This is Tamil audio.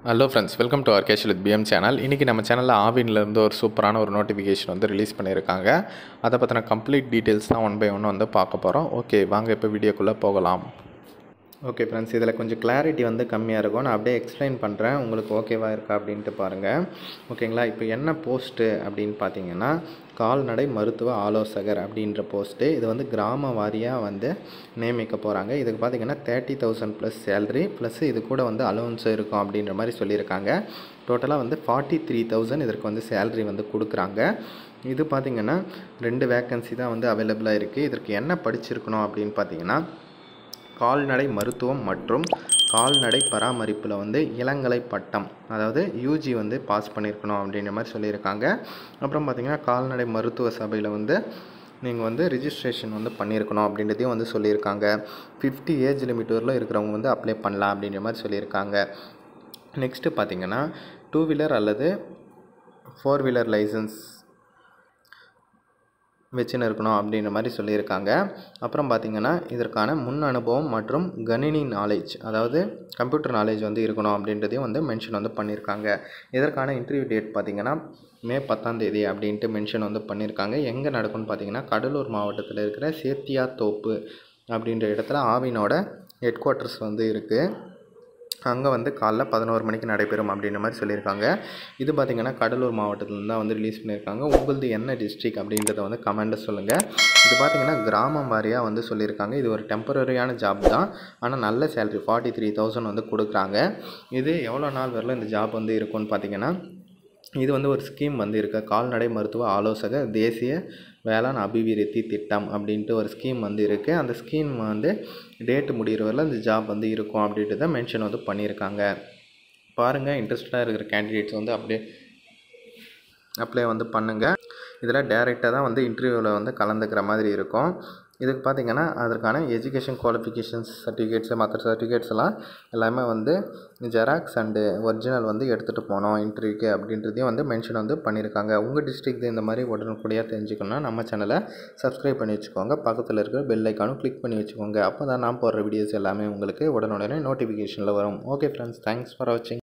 hello friends welcome to our cash with PM channel இன்றைக்கி நம்ம சேனலில் ஆவின்லேருந்து ஒரு சூப்பரான ஒரு நோட்டிஃபிகேஷன் வந்து ரிலீஸ் பண்ணியிருக்காங்க அதை பற்றின கம்ப்ளீட் டீட்டெயில்ஸ் தான் ஒன் பை ஒன் வந்து பார்க்க போகிறோம் ஓகே வாங்க இப்போ வீடியோக்குள்ளே போகலாம் ஓகே ஃப்ரெண்ட்ஸ் இதில் கொஞ்சம் கிளாரிட்டி வந்து கம்மியாக இருக்கும் நான் அப்படியே எக்ஸ்பிளைன் பண்ணுறேன் உங்களுக்கு ஓகேவா இருக்கா அப்படின்ட்டு பாருங்கள் ஓகேங்களா இப்போ என்ன போஸ்ட்டு அப்படின்னு பார்த்தீங்கன்னா கால்நடை மருத்துவ ஆலோசகர் அப்படின்ற போஸ்ட்டு இது வந்து கிராம வாரியாக வந்து நியமிக்க போகிறாங்க இதுக்கு பார்த்தீங்கன்னா thirty thousand plus salary plus இது கூட வந்து அலோன்ஸ் இருக்கும் அப்படின்ற மாதிரி சொல்லியிருக்காங்க டோட்டலாக வந்து ஃபார்ட்டி த்ரீ தௌசண்ட் இதற்கு வந்து சேலரி வந்து கொடுக்குறாங்க இது பார்த்திங்கன்னா ரெண்டு வேக்கன்சி தான் வந்து அவைலபிளாக இருக்குது இதற்கு என்ன படிச்சிருக்கணும் அப்படின்னு பார்த்தீங்கன்னா கால்நடை மருத்துவம் மற்றும் கால்நடை பராமரிப்பில் வந்து இளங்கலை பட்டம் அதாவது யூஜி வந்து பாஸ் பண்ணியிருக்கணும் அப்படின்ற மாதிரி சொல்லியிருக்காங்க அப்புறம் பார்த்திங்கன்னா கால்நடை மருத்துவ சபையில் வந்து நீங்கள் வந்து ரிஜிஸ்ட்ரேஷன் வந்து பண்ணியிருக்கணும் அப்படின்றதையும் வந்து சொல்லியிருக்காங்க ஃபிஃப்டி ஏஜ் லிமிட் வரலும் இருக்கிறவங்க வந்து அப்ளை பண்ணலாம் அப்படின்ற மாதிரி சொல்லியிருக்காங்க நெக்ஸ்ட்டு பார்த்திங்கன்னா டூ வீலர் அல்லது ஃபோர் வீலர் லைசன்ஸ் வச்சுன்னு இருக்கணும் அப்படின்ற மாதிரி சொல்லியிருக்காங்க அப்புறம் பார்த்திங்கன்னா இதற்கான முன் அனுபவம் மற்றும் கணினி நாலேஜ் அதாவது கம்ப்யூட்டர் நாலேஜ் வந்து இருக்கணும் அப்படின்றதையும் வந்து மென்ஷன் வந்து பண்ணியிருக்காங்க இதற்கான இன்டர்வியூ டேட் பார்த்திங்கன்னா மே பத்தாம் தேதி அப்படின்ட்டு மென்ஷன் வந்து பண்ணியிருக்காங்க எங்கே நடக்கும்னு பார்த்தீங்கன்னா கடலூர் மாவட்டத்தில் இருக்கிற சேத்தியா தோப்பு அப்படின்ற இடத்துல ஆவினோட ஹெட் குவார்ட்டர்ஸ் வந்து இருக்குது அங்கே வந்து காலைல பதினோரு மணிக்கு நடைபெறும் அப்படின்ற மாதிரி சொல்லியிருக்காங்க இது பார்த்திங்கன்னா கடலூர் மாவட்டத்தில் தான் வந்து ரிலீஸ் பண்ணியிருக்காங்க உங்களது என்ன டிஸ்ட்ரிக் அப்படின்றத வந்து கமெண்ட்டில் சொல்லுங்கள் இது பார்த்திங்கன்னா கிராமம் வாரியாக வந்து சொல்லியிருக்காங்க இது ஒரு டெம்பரரியான ஜாப் தான் ஆனால் நல்ல சேலரி ஃபார்ட்டி த்ரீ தௌசண்ட் வந்து கொடுக்குறாங்க இது எவ்வளோ நாள் வரல இந்த ஜாப் வந்து இருக்கும்னு பார்த்திங்கன்னா இது வந்து ஒரு ஸ்கீம் வந்து இருக்குது கால்நடை மருத்துவ ஆலோசகர் தேசிய வேளாண் அபிவிருத்தி திட்டம் அப்படின்ட்டு ஒரு ஸ்கீம் வந்து இருக்குது அந்த ஸ்கீம் வந்து டேட்டு முடிகிற வரல இந்த ஜாப் வந்து இருக்கும் அப்படின்ட்டு தான் மென்ஷன் வந்து பண்ணியிருக்காங்க பாருங்கள் இன்ட்ரெஸ்டடாக இருக்கிற கேண்டிடேட்ஸ் வந்து அப்படியே அப்ளை வந்து பண்ணுங்கள் இதில் டேரெக்டாக தான் வந்து இன்டர்வியூவில் வந்து கலந்துக்கிற மாதிரி இருக்கும் இதுக்கு பார்த்திங்கன்னா அதற்கான எஜுகேஷன் குவாலிஃபிகேஷன்ஸ் சர்டிஃபிகேட்ஸு மற்ற சர்டிஃபிகேட்ஸ் எல்லாம் எல்லாமே வந்து ஜெராக்ஸ் அண்டு ஒரிஜினல் வந்து எடுத்துகிட்டு போனோம் இன்டர்வியூக்கு அப்படின்றதையும் வந்து மென்ஷன் வந்து பண்ணியிருக்காங்க உங்கள் டிஸ்ட்ரிக்ட் இந்த மாதிரி உடனுக்குடியாக தெரிஞ்சுக்கணும்னா நம்ம சேனலை சப்ஸ்கிரைப் பண்ணி வச்சுக்கோங்க பக்கத்தில் இருக்கிற பெல் ஐக்கானும் கிளிக் பண்ணி வச்சுக்கோங்க அப்போ தான் நான் போடுற வீடியோஸ் எல்லாமே உங்களுக்கு உடனுடனே நோட்டிஃபிகேஷனில் வரும் ஓகே ஃப்ரெண்ட்ஸ் தேங்க்ஸ் ஃபார் வாட்சிங்